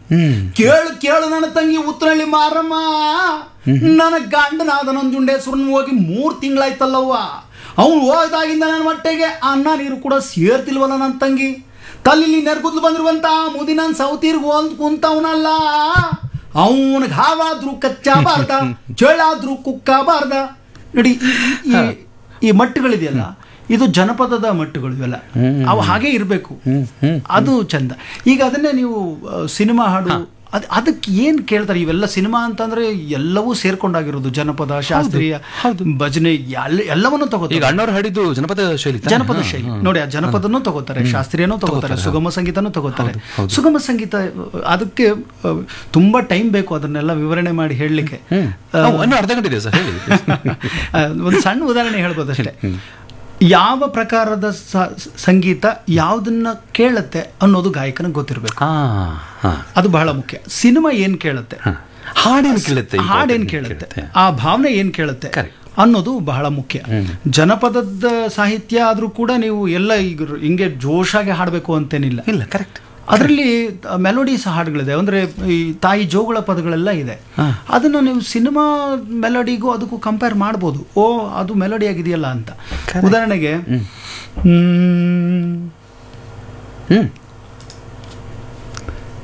ಹ್ಮ್ ಕೇಳು ಕೇಳು ನನ್ನ ತಂಗಿ ಉತ್ತರಳ್ಳಿ ಮಾರಮ್ಮ ನನ್ನ ಗಂಡನಾದ ನಂಜುಂಡೇಶ್ವರನ್ ಹೋಗಿ ಮೂರು ತಿಂಗಳಾಯ್ತಲ್ಲವ್ವ ಅವನು ಹೋದಾಗಿಂದ ನನ್ನ ಹೊಟ್ಟೆಗೆ ಅನ್ನ ನೀರು ಕೂಡ ಸೇರ್ತಿಲ್ವಲ್ಲ ನನ್ನ ತಂಗಿ ತಲ್ಲಿ ನೆರ್ಗುದ್ಲು ಬಂದಿರುವಂತ ಮುದಿ ನನ್ನ ಸೌತಿರ್ಗು ಅಂತ ಕುಂತವನಲ್ಲ ಅವನಿಗೆ ಹಾವಾದ್ರೂ ಕಚ್ಚಾಬಾರ್ದ ಚೇಳಾದ್ರೂ ಕುಕ್ಕಬಾರ್ದ ನೋಡಿ ಈ- ಈ- ಈ- ಈ ಮಟ್ಟುಗಳಿದೆಯಲ್ಲ ಇದು ಜನಪದದ ಮಟ್ಟುಗಳು ಇವೆಲ್ಲ ಅವು ಹಾಗೆ ಇರಬೇಕು ಅದು ಚಂದ ಈಗ ಅದನ್ನೇ ನೀವು ಆ, ಸಿನಿಮಾ ಹಾಡು ಅದ್ ಅದಕ್ಕೆ ಏನು ಕೇಳ್ತಾರೆ ಇವೆಲ್ಲ ಸಿನಿಮಾ ಅಂತಂದ್ರೆ ಎಲ್ಲವೂ ಸೇರ್ಕೊಂಡಾಗಿರೋದು ಜನಪದ ಶಾಸ್ತ್ರೀಯ ಭಜನೆ ಎಲ್ಲ ಎಲ್ಲವನ್ನೂ ಈಗ ತಗೋತಾರೆ ಅಣ್ಣವ್ರು ಹಾಡಿದ್ದು ಜನಪದ ಶೈಲಿ ತಾನೇ? ಜನಪದ ಶೈಲಿ ನೋಡಿ ಆ ಜನಪದನೂ ತಗೋತಾರೆ ಶಾಸ್ತ್ರೀಯನೂ ತಗೋತಾರೆ ಸುಗಮ ಸಂಗೀತನೂ ತಗೋತಾರೆ ಸುಗಮ ಸಂಗೀತ ಅದಕ್ಕೆ ಆ, ತುಂಬಾ ಟೈಮ್ ಬೇಕು ಅದನ್ನೆಲ್ಲ ವಿವರಣೆ ಮಾಡಿ ಹೇಳಲಿಕ್ಕೆ ನಾವು ಇನ್ನೂ ಅರ್ಧ ಗಂಟೆ ಇದೆ ಸರ್ ಹೇಳಿ ಒಂದು ಸಣ್ಣ ಉದಾಹರಣೆ ಹೇಳ್ಬೋದು ಅಷ್ಟೇ ಯಾವ ಪ್ರಕಾರದ ಸ- ಸಂಗೀತ ಯಾವುದನ್ನ ಕೇಳುತ್ತೆ ಅನ್ನೋದು ಗಾಯಕನಿಗೆ ಗೊತ್ತಿರಬೇಕು ಹಾ ಹಾ ಅದು ಬಹಳ ಮುಖ್ಯ ಸಿನಿಮಾ ಏನ್ ಕೇಳುತ್ತೆ ಹಾಡೇನು ಕೇಳುತ್ತೆ ಈಗ? ಹಾಡೇನ್ ಕೇಳುತ್ತೆ ಆ ಭಾವನೆ ಏನ್ ಕೇಳುತ್ತೆ Correct. ಅನ್ನೋದು ಬಹಳ ಮುಖ್ಯ ಜನಪದದ ಸಾಹಿತ್ಯ ಆದ್ರೂ ಕೂಡ ನೀವು ಎಲ್ಲ ಈಗ ಹಿಂಗೆ ಜೋಶಾಗಿ ಹಾಡಬೇಕು ಅಂತೇನಿಲ್ಲ ಇಲ್ಲ ಕರೆಕ್ಟ್ ಅದರಲ್ಲಿ ಮೆಲೋಡೀಸ್ ಹಾಡುಗಳಿದೆ ಅಂದ್ರೆ ಈ ತಾಯಿ ಜೋಗಳ ಪದಗಳೆಲ್ಲ ಇದೆ ಅದನ್ನು ನೀವು ಸಿನಿಮಾ ಮೆಲೋಡಿಗೂ ಅದಕ್ಕೂ ಕಂಪೇರ್ ಮಾಡ್ಬೋದು ಓ ಅದು ಮೆಲೋಡಿ ಆಗಿದೆಯಲ್ಲ ಅಂತ ಉದಾಹರಣೆಗೆ ಹ್ಮ್, ಹ್ಮ್